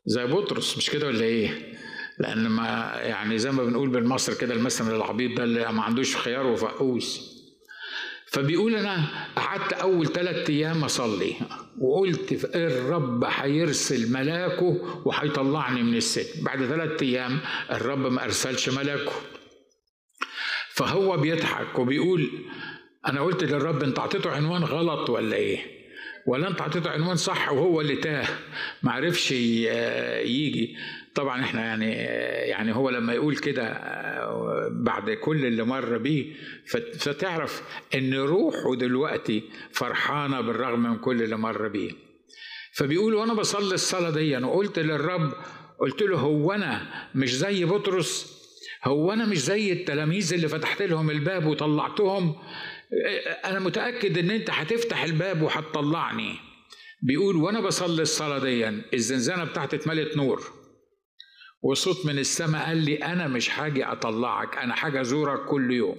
زي بطرس مش كده ولا ايه لان ما يعني زي ما بنقول بالمصر كده المثل العبيط ده اللي ما عندوش خيار وفقوس فبيقول انا قعدت اول ثلاث ايام اصلي وقلت الرب هيرسل ملاكه وهيطلعني من السجن بعد ثلاث ايام الرب ما ارسلش ملاكه فهو بيضحك وبيقول انا قلت للرب انت اعطيته عنوان غلط ولا ايه ولا انت اعطيته عنوان صح وهو اللي تاه ما عرفش يجي طبعا احنا يعني يعني هو لما يقول كده بعد كل اللي مر بيه فتعرف ان روحه دلوقتي فرحانه بالرغم من كل اللي مر بيه فبيقول وانا بصلي الصلاه دي انا قلت للرب قلت له هو انا مش زي بطرس هو انا مش زي التلاميذ اللي فتحت لهم الباب وطلعتهم انا متاكد ان انت هتفتح الباب وهتطلعني بيقول وانا بصلي الصلاه دي الزنزانه بتاعتي اتملت نور وصوت من السماء قال لي انا مش حاجي اطلعك انا حاجه ازورك كل يوم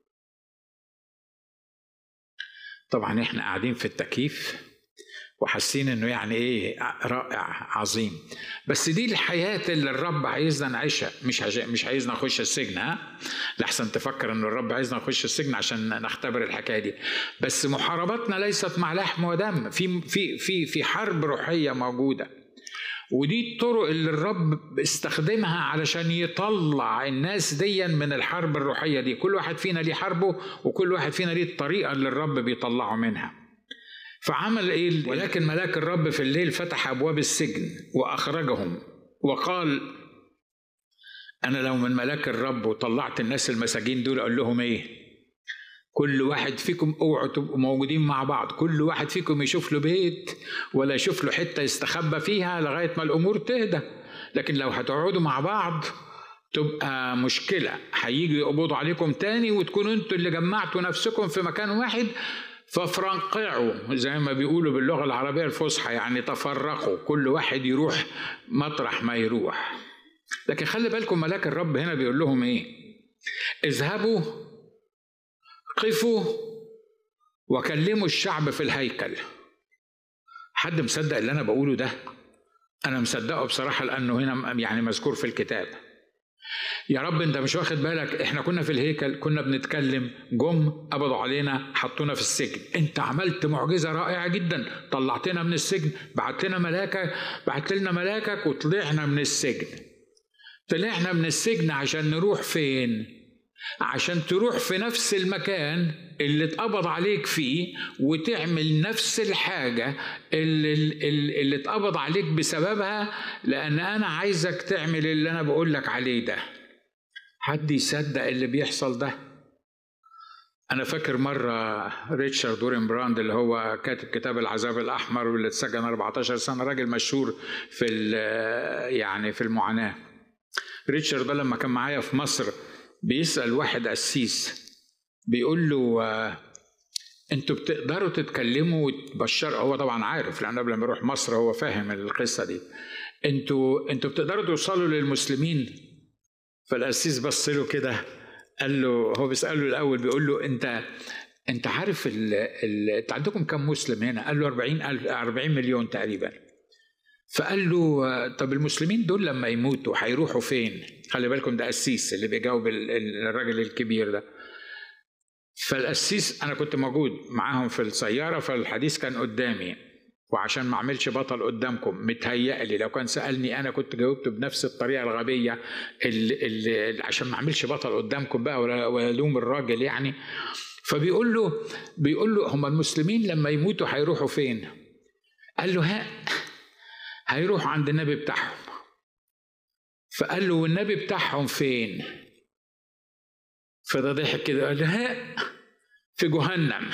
طبعا احنا قاعدين في التكييف وحاسين انه يعني ايه رائع عظيم بس دي الحياه اللي الرب عايزنا نعيشها مش عش... مش عايزنا نخش السجن ها لحسن تفكر ان الرب عايزنا نخش السجن عشان نختبر الحكايه دي بس محاربتنا ليست مع لحم ودم في في في في حرب روحيه موجوده ودي الطرق اللي الرب استخدمها علشان يطلع الناس ديا من الحرب الروحيه دي كل واحد فينا ليه حربه وكل واحد فينا ليه الطريقه اللي الرب بيطلعه منها فعمل ايه ولكن ملاك الرب في الليل فتح ابواب السجن واخرجهم وقال انا لو من ملاك الرب وطلعت الناس المساجين دول اقول لهم ايه كل واحد فيكم اوعوا تبقوا موجودين مع بعض كل واحد فيكم يشوف له بيت ولا يشوف له حته يستخبى فيها لغايه ما الامور تهدى لكن لو هتقعدوا مع بعض تبقى مشكله هيجوا يقبضوا عليكم تاني وتكونوا انتوا اللي جمعتوا نفسكم في مكان واحد ففرنقعوا زي ما بيقولوا باللغه العربيه الفصحى يعني تفرقوا كل واحد يروح مطرح ما يروح لكن خلي بالكم ملاك الرب هنا بيقول لهم ايه اذهبوا قفوا وكلموا الشعب في الهيكل حد مصدق اللي انا بقوله ده انا مصدقه بصراحه لانه هنا يعني مذكور في الكتاب يا رب انت مش واخد بالك احنا كنا في الهيكل كنا بنتكلم جم قبضوا علينا حطونا في السجن انت عملت معجزه رائعه جدا طلعتنا من السجن بعت لنا ملاكك بعت لنا ملاكك وطلعنا من السجن طلعنا من السجن عشان نروح فين عشان تروح في نفس المكان اللي اتقبض عليك فيه وتعمل نفس الحاجة اللي, اللي, اللي اتقبض عليك بسببها لأن أنا عايزك تعمل اللي أنا بقول لك عليه ده حد يصدق اللي بيحصل ده أنا فاكر مرة ريتشارد دورين براند اللي هو كاتب كتاب العذاب الأحمر واللي اتسجن 14 سنة راجل مشهور في يعني في المعاناة ريتشارد ده لما كان معايا في مصر بيسأل واحد قسيس بيقول له انتوا بتقدروا تتكلموا وتبشروا هو طبعا عارف لان قبل ما يروح مصر هو فاهم القصه دي انتوا انتوا بتقدروا توصلوا للمسلمين فالقسيس بص له كده قال له هو بيساله الاول بيقول له انت انت عارف ال ال انت عندكم كم مسلم هنا؟ قال له 40 40 مليون تقريبا فقال له طب المسلمين دول لما يموتوا هيروحوا فين؟ خلي بالكم ده قسيس اللي بيجاوب الراجل الكبير ده. فالقسيس انا كنت موجود معاهم في السياره فالحديث كان قدامي وعشان ما اعملش بطل قدامكم متهيألي لو كان سالني انا كنت جاوبته بنفس الطريقه الغبيه اللي, اللي عشان ما اعملش بطل قدامكم بقى ولا الوم الراجل يعني فبيقول له بيقول له هم المسلمين لما يموتوا هيروحوا فين؟ قال له ها هيروحوا عند النبي بتاعهم فقال له والنبي بتاعهم فين فده ضحك كده قال له ها في جهنم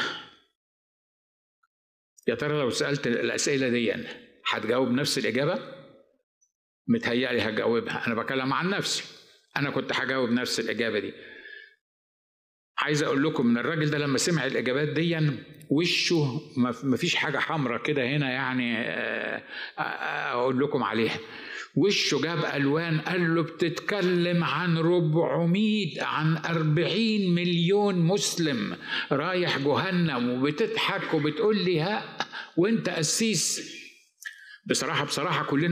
يا ترى لو سألت الأسئلة دي هتجاوب نفس الإجابة؟ متهيألي هجاوبها أنا بكلم عن نفسي أنا كنت هجاوب نفس الإجابة دي عايز أقول لكم إن الراجل ده لما سمع الإجابات دي وشه ما فيش حاجة حمراء كده هنا يعني أقول لكم عليها وشه جاب ألوان قال له بتتكلم عن 400 عن 40 مليون مسلم رايح جهنم وبتضحك وبتقول لي ها وانت قسيس بصراحة بصراحة كلنا